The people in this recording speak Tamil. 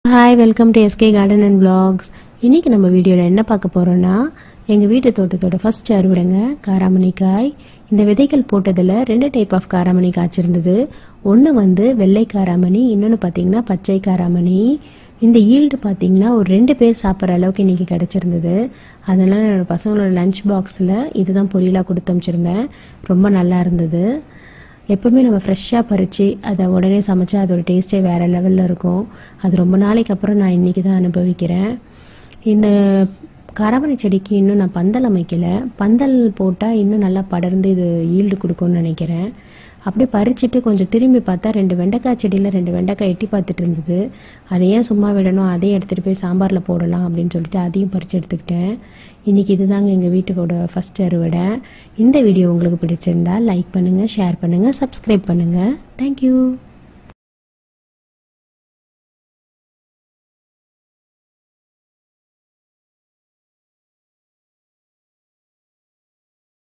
hi welcome to SK garden and vlogs இன்றைக்கி நம்ம வீடியோவில் என்ன பார்க்க போகிறோன்னா எங்கள் வீட்டு தோட்டத்தோட ஃபஸ்ட் அறுவடைங்க காராமணிக்காய் இந்த விதைகள் போட்டதில் ரெண்டு டைப் ஆஃப் காராமணி காய்ச்சிருந்தது ஒன்று வந்து வெள்ளை காராமணி இன்னொன்று பார்த்தீங்கன்னா பச்சை காராமணி இந்த ஈல்டு பார்த்தீங்கன்னா ஒரு ரெண்டு பேர் சாப்பிட்ற அளவுக்கு இன்றைக்கி கிடச்சிருந்தது அதனால் என்னோட பசங்களோட லஞ்ச் பாக்ஸில் இதுதான் பொரியலாக கொடுத்து அனுப்பிச்சிருந்தேன் ரொம்ப நல்லா இருந்தது எப்போவுமே நம்ம ஃப்ரெஷ்ஷாக பறித்து அதை உடனே சமைச்சா அதோட டேஸ்ட்டே வேறு லெவலில் இருக்கும் அது ரொம்ப நாளைக்கு அப்புறம் நான் இன்றைக்கி தான் அனுபவிக்கிறேன் இந்த காராமணி செடிக்கு இன்னும் நான் பந்தல் அமைக்கலை பந்தல் போட்டால் இன்னும் நல்லா படர்ந்து இது ஈல்டு கொடுக்கும்னு நினைக்கிறேன் அப்படியே பறிச்சுட்டு கொஞ்சம் திரும்பி பார்த்தா ரெண்டு வெண்டைக்காய் செடியில் ரெண்டு வெண்டைக்காய் எட்டி பார்த்துட்டு இருந்தது அதை ஏன் சும்மா விடணும் அதையும் எடுத்துகிட்டு போய் சாம்பாரில் போடலாம் அப்படின்னு சொல்லிட்டு அதையும் பறித்து எடுத்துக்கிட்டேன் இன்றைக்கி இதுதாங்க எங்கள் வீட்டுக்கோட ஃபஸ்ட் அறுவடை இந்த வீடியோ உங்களுக்கு பிடிச்சிருந்தா லைக் பண்ணுங்கள் ஷேர் பண்ணுங்கள் சப்ஸ்கிரைப் பண்ணுங்கள் தேங்க்யூ